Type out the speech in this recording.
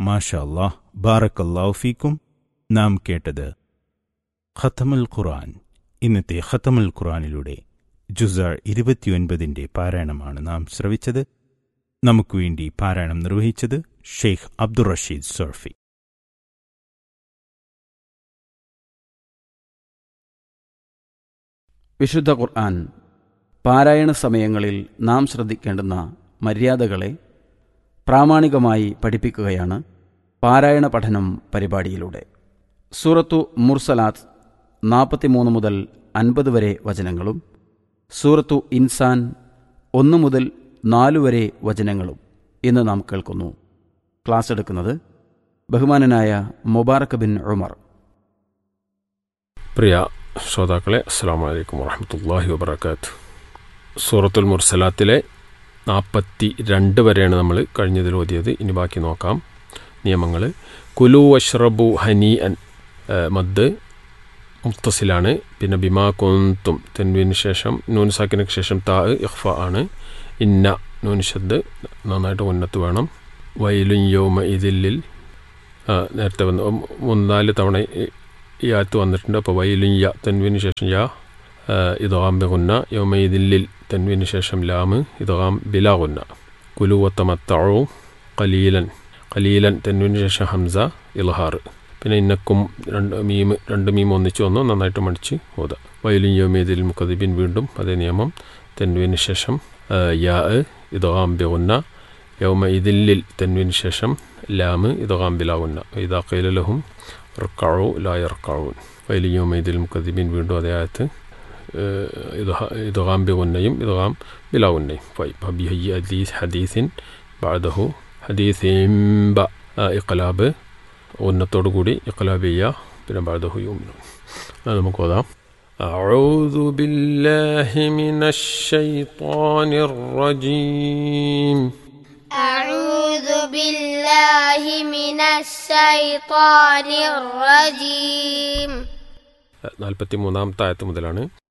മാഷാ അല്ലാഹ് ബാറക്കല്ലാഹു ഫീക്കും നാം കേട്ടത് ഖത്തമുൽ ഖുർആൻ ഇന്നത്തെ ഖത്തമുൽ ഖുർആനിലൂടെ ജുസ ഇരുപത്തിയൊൻപതിൻ്റെ പാരായണമാണ് നാം ശ്രവിച്ചത് നമുക്ക് വേണ്ടി പാരായണം നിർവഹിച്ചത് ഷെയ്ഖ് അബ്ദുൾ റഷീദ് സർഫി വിശുദ്ധ ഖുർആൻ പാരായണ സമയങ്ങളിൽ നാം ശ്രദ്ധിക്കേണ്ടുന്ന മര്യാദകളെ പ്രാമാണികമായി പഠിപ്പിക്കുകയാണ് പാരായണ പഠനം പരിപാടിയിലൂടെ സൂറത്തു മുർസലാത്ത് നാൽപ്പത്തിമൂന്ന് മുതൽ അൻപത് വരെ വചനങ്ങളും സൂറത്തു ഇൻസാൻ ഒന്ന് മുതൽ നാലു വരെ വചനങ്ങളും ഇന്ന് നാം കേൾക്കുന്നു ക്ലാസ് എടുക്കുന്നത് ബഹുമാനനായ മുബാറക് ബിൻ ഉമർ പ്രിയ ശ്രോതാക്കളെ അസ്സാം വലൈക്കും വാഹമത്തല്ലാഹി വബർക്കാത്ത് സൂറത്തുൽ മുർസലാത്തിലെ നാൽപ്പത്തി രണ്ട് വരെയാണ് നമ്മൾ കഴിഞ്ഞതിൽ ഓതിയത് ഇനി ബാക്കി നോക്കാം നിയമങ്ങൾ കുലു വഷ്റബു ഹനി അൻ മദ് മുത്തസിലാണ് പിന്നെ ബിമാ കൊന്തും തെൻവിന് ശേഷം നൂൻ സാക്കിനു ശേഷം താ ഇഖ്ഫ ആണ് ഇന്ന നൂൻ ഷദ് നന്നായിട്ട് ഉന്നത്ത് വേണം വയലും യോമ ഇതില്ലിൽ നേരത്തെ വന്ന് മൂന്നാല് തവണ ഈ ആയത്ത് വന്നിട്ടുണ്ട് അപ്പോൾ വൈലുൻ യ തെൻവിന് ശേഷം യാ ഇതാം ബിഗുന്ന യോമയിദില്ലിൽ തെൻവിന് ശേഷം ലാമ് ഇതാം ബിലാഗുന്ന കുലുവത്തമത്തഴു കലീലൻ കലീലൻ തെൻവിന് ശേഷം ഹംസ ഇൽഹാർ പിന്നെ ഇന്നക്കും രണ്ട് മീം രണ്ട് മീം ഒന്നിച്ച് വന്നു നന്നായിട്ട് മടിച്ച് ഓത വയലുൻ യോമയിദിൽ മുഖദിബിൻ വീണ്ടും അതേ നിയമം തെൻവിന് ശേഷം യാ ഇതാം ബിഗുന്ന യൗമ ഇതില്ലിൽ തെൻവിന് ശേഷം ലാമ് ഇതാം ബിലാഗുന്ന ഇതാ കൈലലഹും റക്കാവു ലായർക്കാവൂൻ വൈലിയോമൈദിൽ മുക്കദിബിൻ വീണ്ടും അതേ ആയത്ത് ഇതുഹാം ബിഗുന്നയും ഇതുഹാം ബിലാവുന്നയും ബിഹി ഹദീസ് ഹദീസിൻ ബാദഹു ഹദീസിംബ ഇഖലാബ് ഉന്നത്തോടു കൂടി ഇഖലാബ് ചെയ്യുക പിന്നെ ബാദഹു യൂമിനു അത് നമുക്ക് ഓതാം أعوذ بالله من الشيطان الرجيم أعوذ بالله من الشيطان الرجيم നാൽപ്പത്തി മൂന്നാമത്തെ ആയത്ത് മുതലാണ്